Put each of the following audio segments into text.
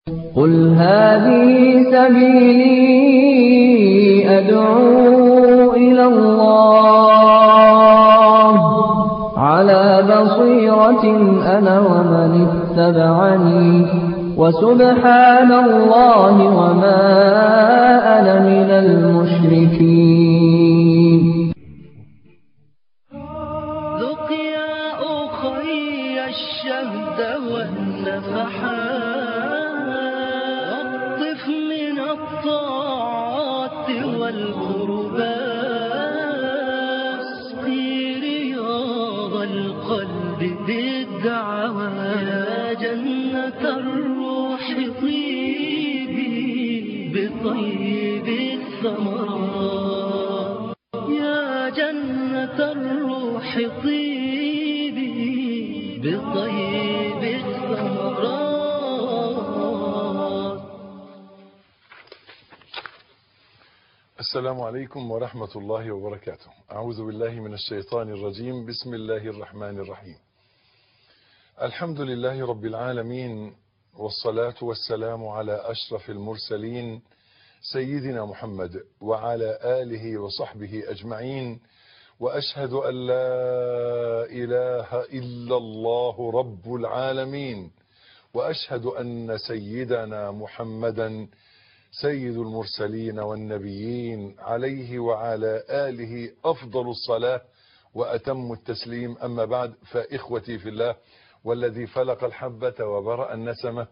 قل هذه سبيلي أدعو إلى الله على بصيرة أنا ومن اتبعني وسبحان الله وما أنا من المشركين ذق يا أخي الشهد والنفحات واقطف من الطاعات والقربات اسقي رياض القلب بالدعوات يا جنة الروح طيبي بطيب الثمرات يا جنة الروح طيبي بطيب الثمرات السلام عليكم ورحمة الله وبركاته أعوذ بالله من الشيطان الرجيم بسم الله الرحمن الرحيم الحمد لله رب العالمين والصلاة والسلام على أشرف المرسلين سيدنا محمد وعلى آله وصحبه أجمعين وأشهد أن لا إله إلا الله رب العالمين وأشهد أن سيدنا محمدا سيد المرسلين والنبيين عليه وعلى آله أفضل الصلاة وأتم التسليم أما بعد فإخوتي في الله والذي فلق الحبة وبرأ النسمة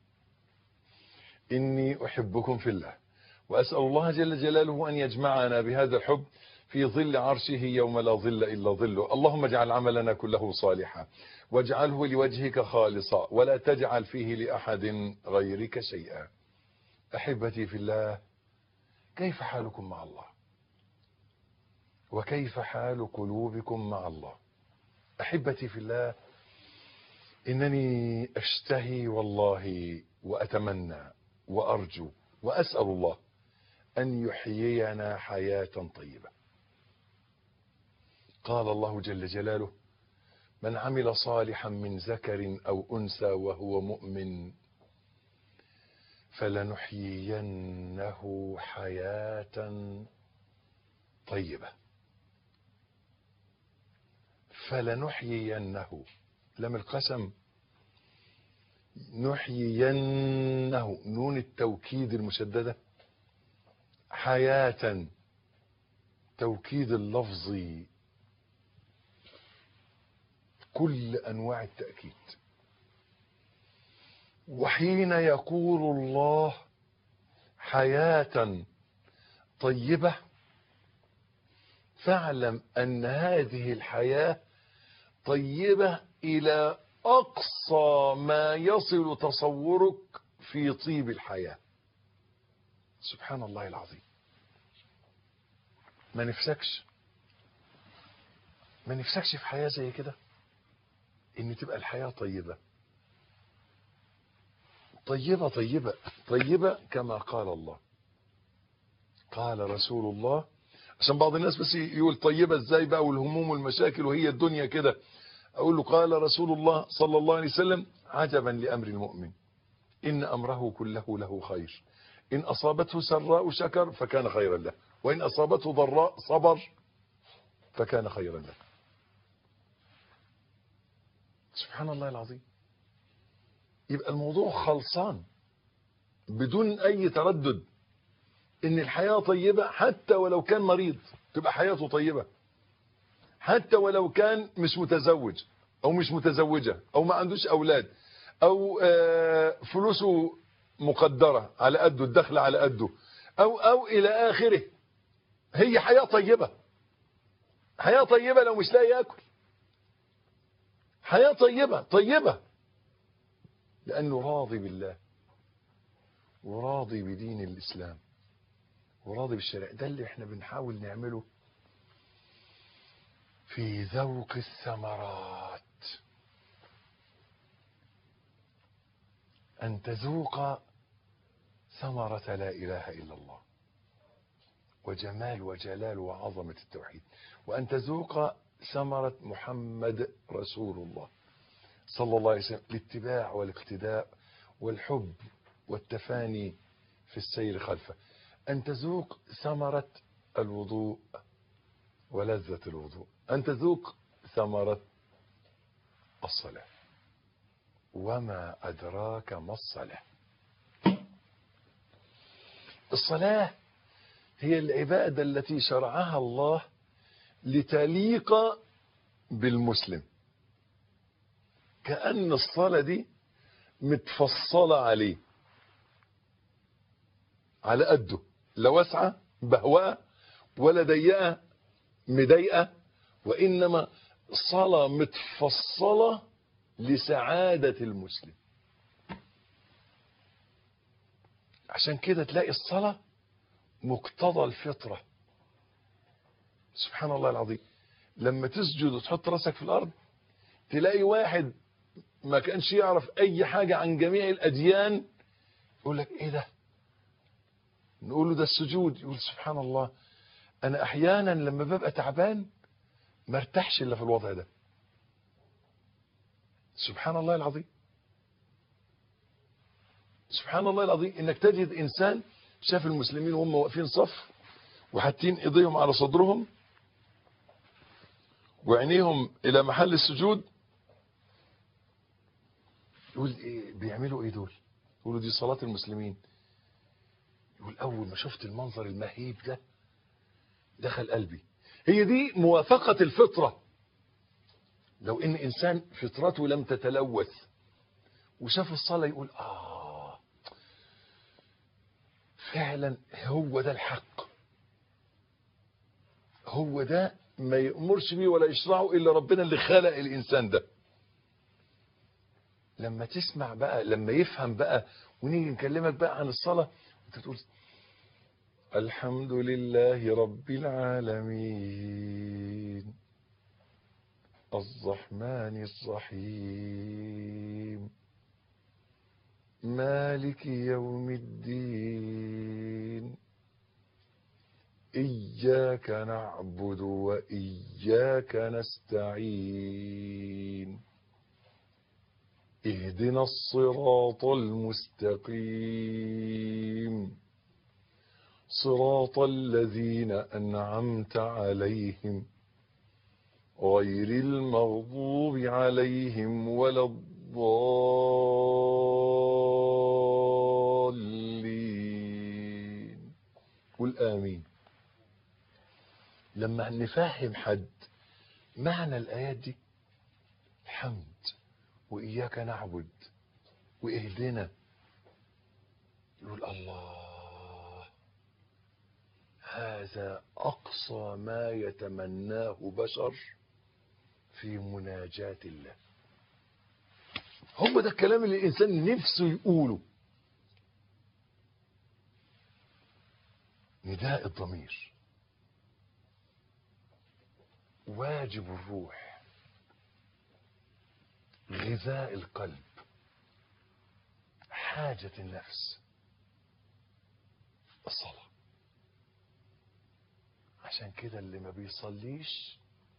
إني أحبكم في الله وأسأل الله جل جلاله أن يجمعنا بهذا الحب في ظل عرشه يوم لا ظل إلا ظله اللهم اجعل عملنا كله صالحا واجعله لوجهك خالصا ولا تجعل فيه لأحد غيرك شيئا أحبتي في الله كيف حالكم مع الله وكيف حال قلوبكم مع الله أحبتي في الله إنني أشتهي والله وأتمنى وأرجو وأسأل الله أن يحيينا حياة طيبة قال الله جل جلاله من عمل صالحا من ذكر أو أنثى وهو مؤمن فلنحيينه حياة طيبة فلنحيينه لم القسم نحيينه نون التوكيد المشددة حياة توكيد اللفظي كل أنواع التأكيد وحين يقول الله حياة طيبة فاعلم أن هذه الحياة طيبة إلى أقصى ما يصل تصورك في طيب الحياة سبحان الله العظيم ما نفسكش ما نفسكش في حياة زي كده ان تبقى الحياة طيبة طيبة طيبة طيبة كما قال الله قال رسول الله عشان بعض الناس بس يقول طيبة ازاي بقى والهموم والمشاكل وهي الدنيا كده اقول له قال رسول الله صلى الله عليه وسلم عجبا لامر المؤمن ان امره كله له خير ان اصابته سراء شكر فكان خيرا له وان اصابته ضراء صبر فكان خيرا له سبحان الله العظيم يبقى الموضوع خلصان بدون اي تردد ان الحياة طيبة حتى ولو كان مريض تبقى حياته طيبة حتى ولو كان مش متزوج او مش متزوجة او ما عندوش اولاد او فلوسه مقدرة على قده الدخل على قده او او الى اخره هي حياة طيبة حياة طيبة لو مش لاقي ياكل حياة طيبة طيبة لأنه راضي بالله وراضي بدين الإسلام وراضي بالشرع ده اللي احنا بنحاول نعمله في ذوق الثمرات أن تذوق ثمرة لا إله إلا الله وجمال وجلال وعظمة التوحيد وأن تذوق ثمرة محمد رسول الله صلى الله عليه وسلم الاتباع والاقتداء والحب والتفاني في السير خلفه أن تذوق ثمرة الوضوء ولذة الوضوء أن تذوق ثمرة الصلاة وما أدراك ما الصلاة الصلاة هي العبادة التي شرعها الله لتليق بالمسلم كأن الصلاة دي متفصلة عليه على قده لا واسعة بهوأة ولا ضيقة مضايقة وإنما صلاة متفصلة لسعادة المسلم عشان كده تلاقي الصلاة مقتضى الفطرة سبحان الله العظيم لما تسجد وتحط راسك في الأرض تلاقي واحد ما كانش يعرف أي حاجة عن جميع الأديان يقول لك إيه ده نقول له ده السجود يقول سبحان الله أنا أحيانا لما ببقى تعبان ما ارتاحش إلا في الوضع ده سبحان الله العظيم سبحان الله العظيم انك تجد انسان شاف المسلمين وهم واقفين صف وحاطين ايديهم على صدرهم وعينيهم الى محل السجود يقول إيه بيعملوا ايه دول يقولوا دي صلاة المسلمين يقول اول ما شفت المنظر المهيب ده دخل قلبي هي دي موافقة الفطرة لو ان انسان فطرته لم تتلوث وشاف الصلاة يقول اه فعلا هو ده الحق هو ده ما يأمرش بيه ولا يشرعه إلا ربنا اللي خلق الإنسان ده لما تسمع بقى لما يفهم بقى ونيجي نكلمك بقى عن الصلاة انت تقول الحمد لله رب العالمين الرحمن الرحيم مالك يوم الدين إياك نعبد وإياك نستعين اهدنا الصراط المستقيم صراط الذين أنعمت عليهم غير المغضوب عليهم ولا الضالين قل آمين لما نفهم حد معنى الآيات دي الحمد وإياك نعبد وإهدنا يقول الله هذا أقصى ما يتمناه بشر في مناجاة الله هو ده الكلام اللي الإنسان نفسه يقوله نداء الضمير واجب الروح غذاء القلب حاجة النفس الصلاة عشان كده اللي ما بيصليش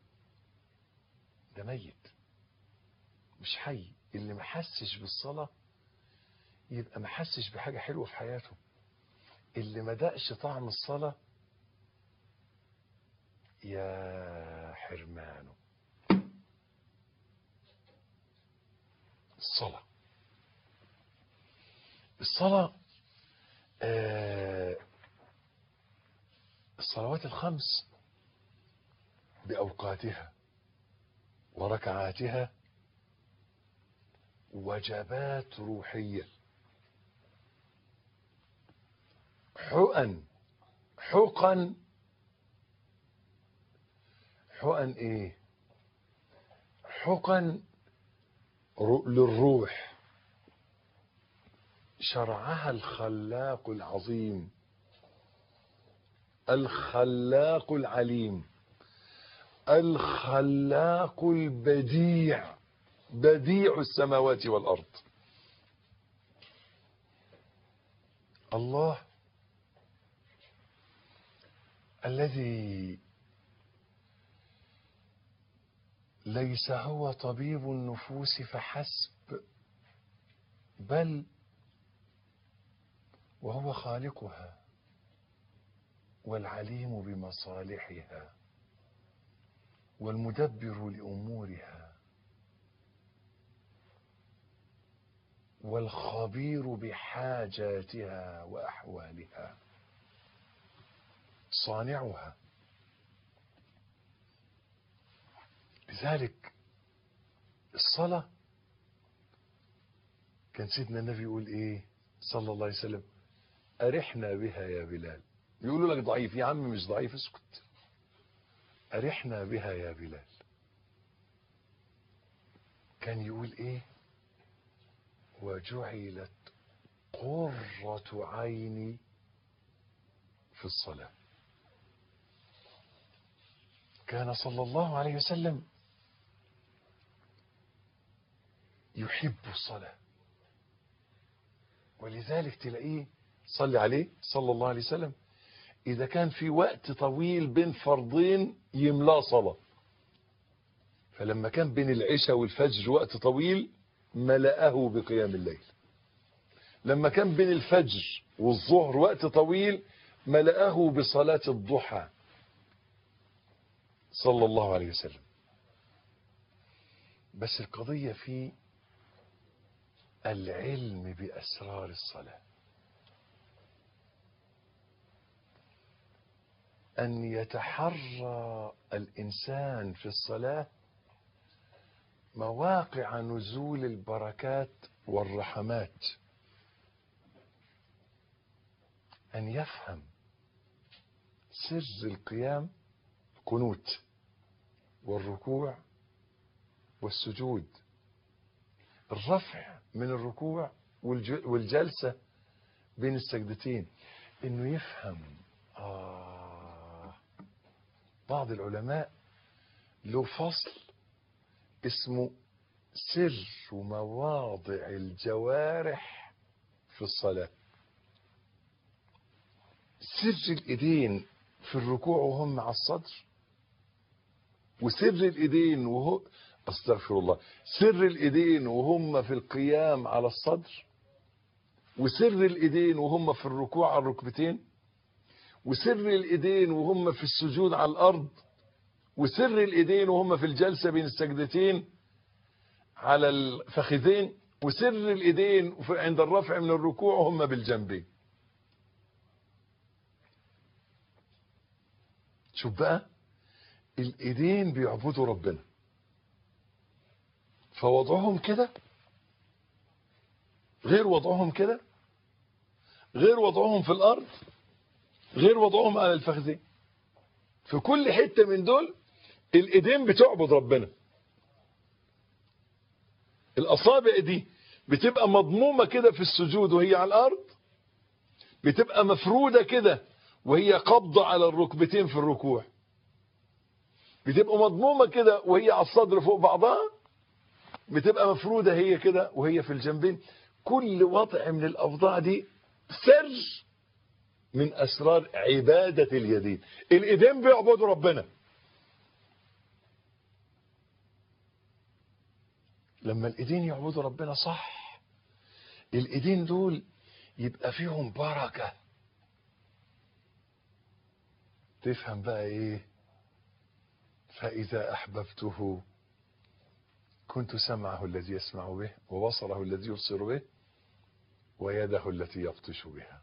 ده ميت مش حي اللي ما حسش بالصلاة يبقى ما حسش بحاجة حلوة في حياته اللي ما دقش طعم الصلاة يا حرمانه الصلاة الصلاة آه الصلوات الخمس بأوقاتها وركعاتها وجبات روحية حقن حقن حقن ايه حقن رو- للروح شرعها الخلاق العظيم الخلاق العليم الخلاق البديع بديع السماوات والأرض الله الذي ليس هو طبيب النفوس فحسب بل وهو خالقها والعليم بمصالحها والمدبر لأمورها والخبير بحاجاتها وأحوالها صانعها لذلك الصلاة كان سيدنا النبي يقول ايه صلى الله عليه وسلم أرحنا بها يا بلال يقولوا لك ضعيف يا عم مش ضعيف اسكت أرحنا بها يا بلال كان يقول ايه وجعلت قرة عيني في الصلاة كان صلى الله عليه وسلم يحب الصلاة ولذلك تلاقيه صلي عليه صلى الله عليه وسلم إذا كان في وقت طويل بين فرضين يملاه صلاة فلما كان بين العشاء والفجر وقت طويل ملأه بقيام الليل لما كان بين الفجر والظهر وقت طويل ملأه بصلاة الضحى صلى الله عليه وسلم بس القضية في العلم بأسرار الصلاة أن يتحرى الإنسان في الصلاة مواقع نزول البركات والرحمات أن يفهم سر القيام قنوت والركوع والسجود الرفع من الركوع والج- والجلسة بين السجدتين انه يفهم آه بعض العلماء له فصل اسمه سر مواضع الجوارح في الصلاة سر الايدين في الركوع وهم على الصدر وسر الايدين وهو استغفر الله سر الايدين وهم في القيام على الصدر وسر الايدين وهم في الركوع على الركبتين وسر الايدين وهم في السجود على الارض وسر الايدين وهم في الجلسه بين السجدتين على الفخذين وسر الايدين وفي- عند الرفع من الركوع وهم بالجنبين شوف بقى الايدين بيعبدوا ربنا فوضعهم كده غير وضعهم كده غير وضعهم في الارض غير وضعهم على الفخذين في كل حتة من دول الايدين بتعبد ربنا الاصابع دي بتبقى مضمومة كده في السجود وهي على الارض بتبقى مفرودة كده وهي قبضة على الركبتين في الركوع بتبقى مضمومة كده وهي على الصدر فوق بعضها بتبقى مفرودة هي كده وهي في الجنبين كل وضع من الأوضاع دي سر من أسرار عبادة اليدين الإيدين بيعبدوا ربنا لما الإيدين يعبدوا ربنا صح الإيدين دول يبقى فيهم بركة تفهم بقى إيه فإذا أحببته كنت سمعه الذي يسمع به وبصره الذي يبصر به ويده التي يبطش بها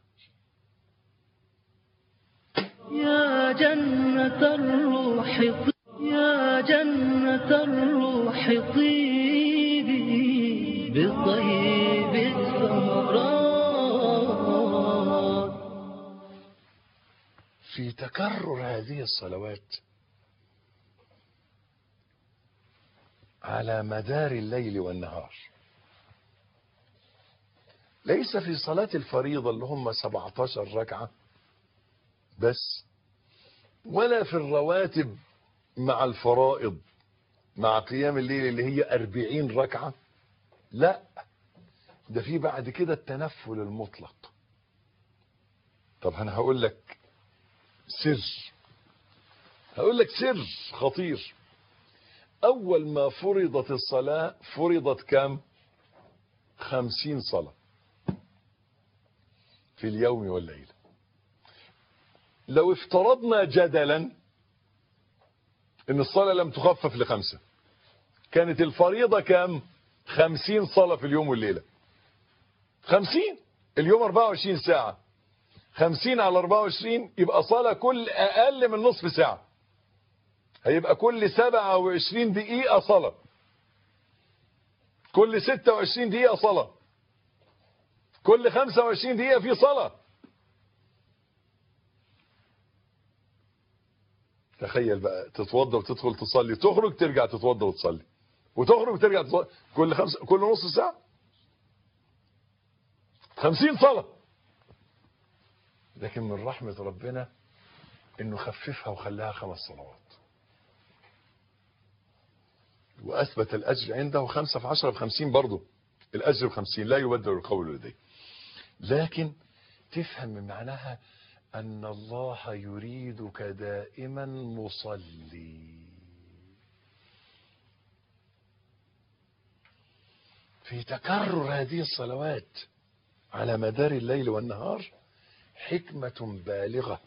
يا جنة الروح طيبي يا جنة الروح طيبي بطيب الثمرات في تكرر هذه الصلوات على مدار الليل والنهار ليس في صلاة الفريضة اللي هم 17 ركعة بس ولا في الرواتب مع الفرائض مع قيام الليل اللي هي 40 ركعة لا ده في بعد كده التنفل المطلق طب انا هقول لك سر هقول لك سر خطير اول ما فرضت الصلاة فرضت كام خمسين صلاة في اليوم والليلة لو افترضنا جدلا ان الصلاة لم تخفف لخمسة كانت الفريضة كام خمسين صلاة في اليوم والليلة خمسين اليوم 24 ساعة خمسين على 24 يبقى صلاة كل أقل من نصف ساعة هيبقى كل 27 دقيقة صلاة كل 26 دقيقة صلاة كل 25 دقيقة في صلاة تخيل بقى تتوضى وتدخل تصلي تخرج ترجع تتوضى وتصلي وتخرج وترجع تصلي كل خمس كل نص ساعة خمسين صلاة لكن من رحمة ربنا انه خففها وخلاها خمس صلوات واثبت الاجر عنده خمسة في عشرة بخمسين برضه الاجر بخمسين لا يبدل القول لديه لكن تفهم من معناها ان الله يريدك دائما مصلي في تكرر هذه الصلوات على مدار الليل والنهار حكمة بالغة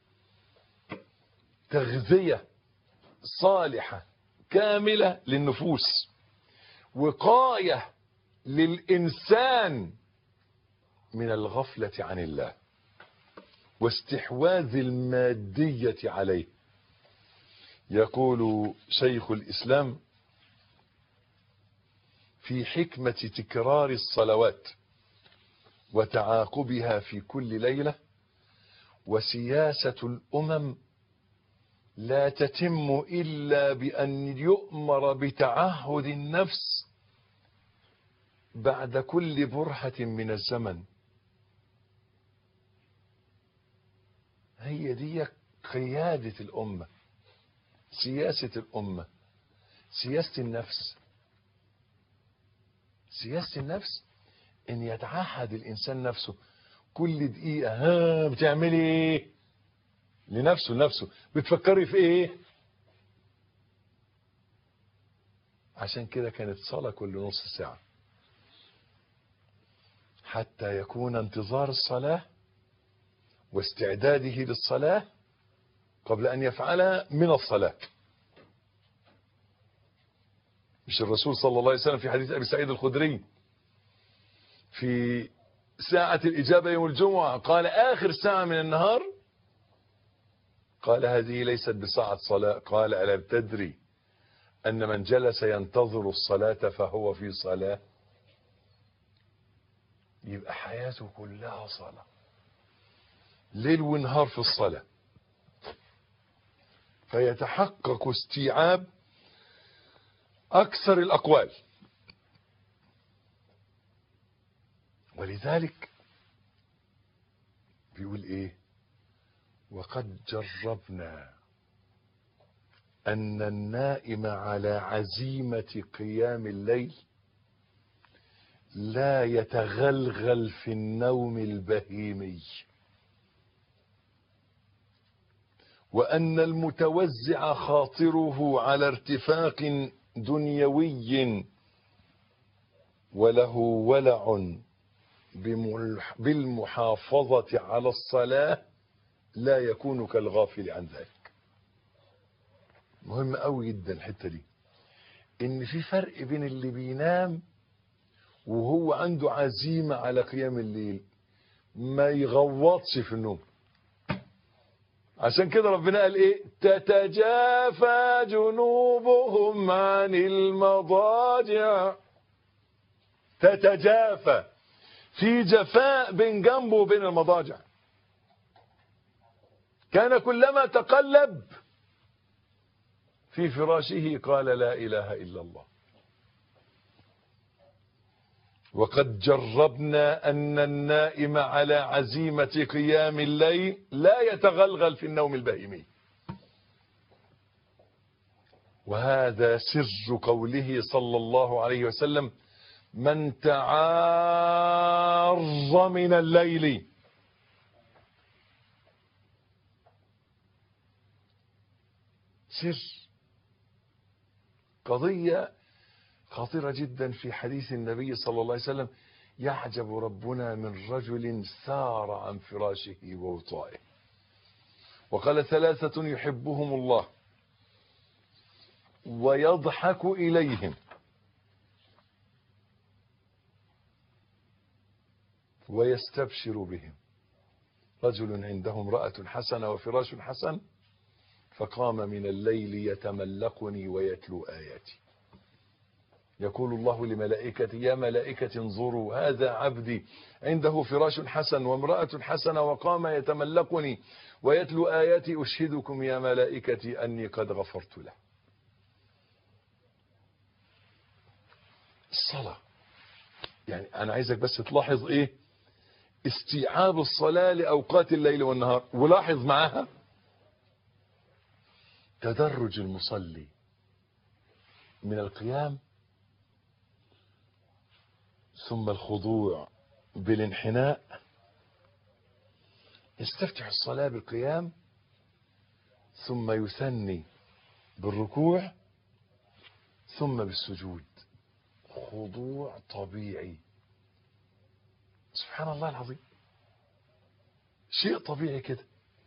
تغذية صالحة كاملة للنفوس وقاية للإنسان من الغفلة عن الله واستحواذ المادية عليه يقول شيخ الإسلام في حكمة تكرار الصلوات وتعاقبها في كل ليلة وسياسة الأمم لا تتم إلا بأن يؤمر بتعهد النفس بعد كل برهة من الزمن هي دي قيادة الأمة سياسة الأمة سياسة النفس سياسة النفس ان يتعهد الانسان نفسه كل دقيقة ها بتعملي ايه لنفسه لنفسه بتفكري في ايه عشان كده كانت صلاة كل نص ساعة حتى يكون انتظار الصلاة واستعداده للصلاة قبل ان يفعلها من الصلاة مش الرسول صلى الله عليه وسلم في حديث ابي سعيد الخدري في ساعة الإجابة يوم الجمعة قال آخر ساعة من النهار قال هذه ليست بساعة صلاة قال ألا تدري أن من جلس ينتظر الصلاة فهو في صلاة يبقى حياته كلها صلاة ليل ونهار في الصلاة فيتحقق استيعاب أكثر الأقوال ولذلك بيقول ايه وقد جربنا ان النائم على عزيمة قيام الليل لا يتغلغل في النوم البهيمي وان المتوزع خاطره على ارتفاق دنيوي وله ولع بالمحافظة على الصلاة لا يكون كالغافل عن ذلك مهم قوي جدا الحتة دي ان في فرق بين اللي بينام وهو عنده عزيمة على قيام الليل ما يغوطش في النوم عشان كده ربنا قال ايه تتجافى جنوبهم عن المضاجع تتجافى في جفاء بين جنبه وبين المضاجع كان كلما تقلب في فراشه قال لا إله إلا الله وقد جربنا أن النائم على عزيمة قيام الليل لا يتغلغل في النوم البهيمي وهذا سر قوله صلى الله عليه وسلم من تعار من الليل سر قضية خطيرة جدا في حديث النبي صلى الله عليه وسلم يعجب ربنا من رجل سار عن فراشه ووطائه وقال ثلاثة يحبهم الله ويضحك إليهم ويستبشر بهم رجل عنده امرأة حسنة وفراش حسن فقام من الليل يتملقني ويتلو آياتي يقول الله لملائكته يا ملائكة انظروا هذا عبدي عنده فراش حسن وامرأة حسنة وقام يتملقني ويتلو آياتي أشهدكم يا ملائكتي أني قد غفرت له الصلاة يعني أنا عايزك بس تلاحظ إيه استيعاب الصلاة لأوقات الليل والنهار ولاحظ معها تدرج المصلي من القيام ثم الخضوع بالانحناء يستفتح الصلاة بالقيام ثم يثني بالركوع ثم بالسجود خضوع طبيعي سبحان الله العظيم شيء طبيعي كده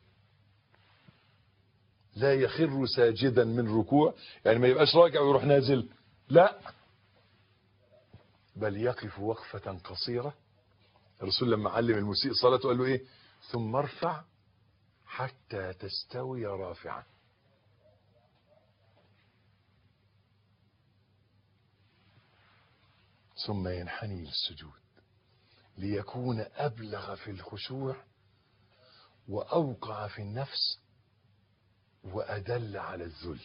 لا يخر ساجدا من ركوع يعني ما يبقاش راكع ويروح نازل لا بل يقف وقفة قصيرة الرسول لما علم المسيء صلاته قال له ايه ثم ارفع حتى تستوي رافعا ثم ينحني للسجود ليكون أبلغ في الخشوع وأوقع في النفس وأدل على الذل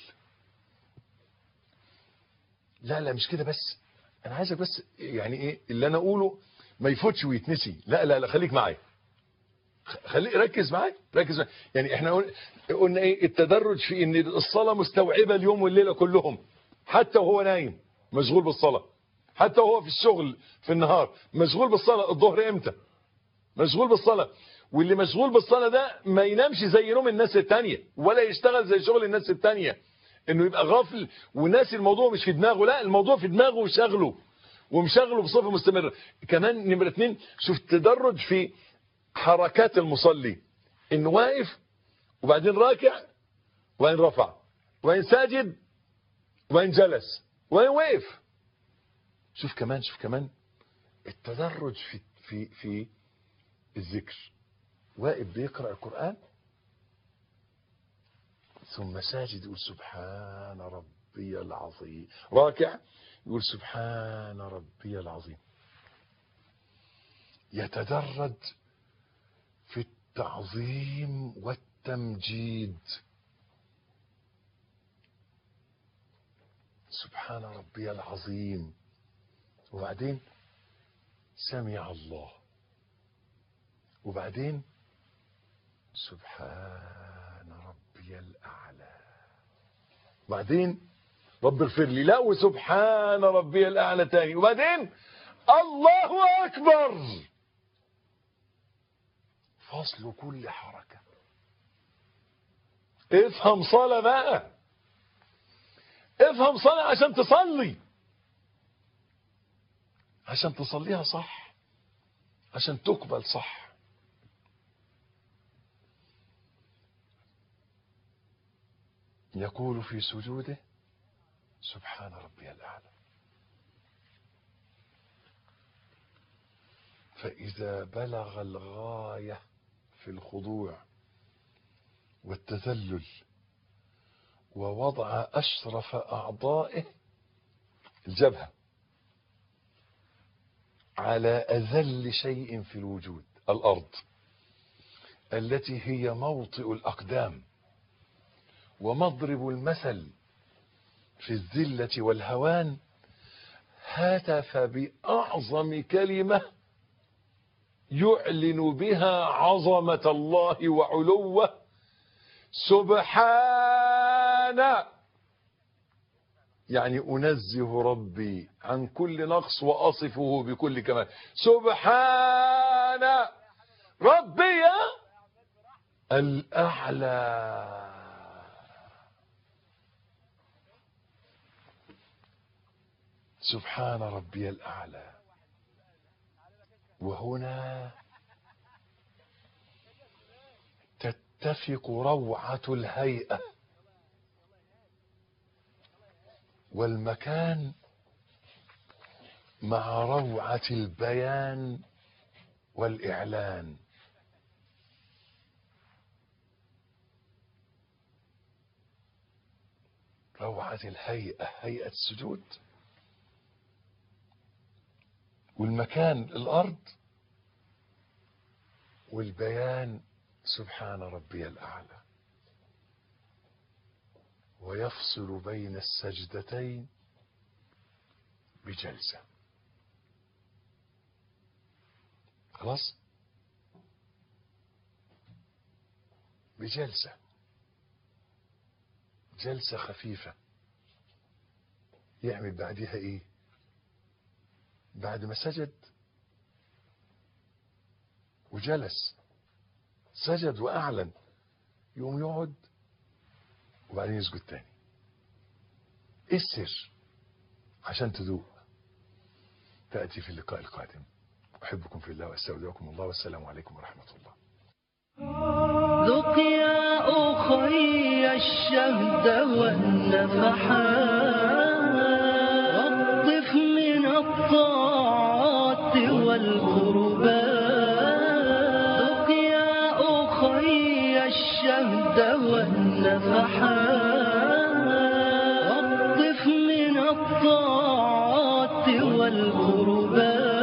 لا لا مش كده بس أنا عايزك بس يعني إيه اللي أنا أقوله ما يفوتش ويتنسي لا لا لا خليك معايا خليك ركز معايا ركز معايا يعني احنا قلنا, قلنا ايه التدرج في ان الصلاة مستوعبة اليوم والليلة كلهم حتى وهو نايم مشغول بالصلاة حتى وهو في الشغل في النهار مشغول بالصلاة الظهر امتى مشغول بالصلاة واللي مشغول بالصلاة ده ما ينامش زي نوم الناس التانية ولا يشتغل زي شغل الناس التانية انه يبقى غافل وناسي الموضوع مش في دماغه لا الموضوع في دماغه وشغله ومشغله بصفة مستمرة كمان نمرة اتنين شوف تدرج في حركات المصلي انه واقف وبعدين راكع وبعدين رفع وبعدين ساجد وبعدين جلس وبعدين وقف شوف كمان شوف كمان التدرج في في في الذكر واقف بيقرأ القرآن ثم ساجد يقول سبحان ربي العظيم راكع يقول سبحان ربي العظيم يتدرج في التعظيم والتمجيد سبحان ربي العظيم وبعدين سمع الله وبعدين سبحان ربي الأعلى وبعدين رب اغفر لي لا وسبحان ربي الأعلى تاني وبعدين الله أكبر فصل كل حركة افهم صلاة بقى افهم صلاة عشان تصلي عشان تصليها صح عشان تقبل صح يقول في سجوده سبحان ربي الأعلى فإذا بلغ الغاية في الخضوع والتذلل ووضع أشرف أعضائه الجبهة على أذل شيء في الوجود الأرض التي هي موطئ الأقدام ومضرب المثل في الذلة والهوان هتف بأعظم كلمة يعلن بها عظمة الله وعلوه سبحان يعني أنزه ربي عن كل نقص وأصفه بكل كمال سبحان ربي الأعلى سبحان ربي الأعلى وهنا تتفق روعة الهيئة والمكان مع روعة البيان والإعلان روعة الهيئة هيئة السجود والمكان الأرض والبيان سبحان ربي الأعلى ويفصل بين السجدتين بجلسة خلاص بجلسة جلسة خفيفة يعمل بعدها ايه بعد ما سجد وجلس سجد واعلن يقوم يقعد وبعدين يسجد تاني ايه السر عشان تذوق تأتي في اللقاء القادم أحبكم في الله وأستودعكم الله والسلام عليكم ورحمة الله ذق يا أخي الشهد والنفحات واقطف من الطاعات والقربات ذق يا أخي الشهد والنفحات واقطف من الطاعات والقربات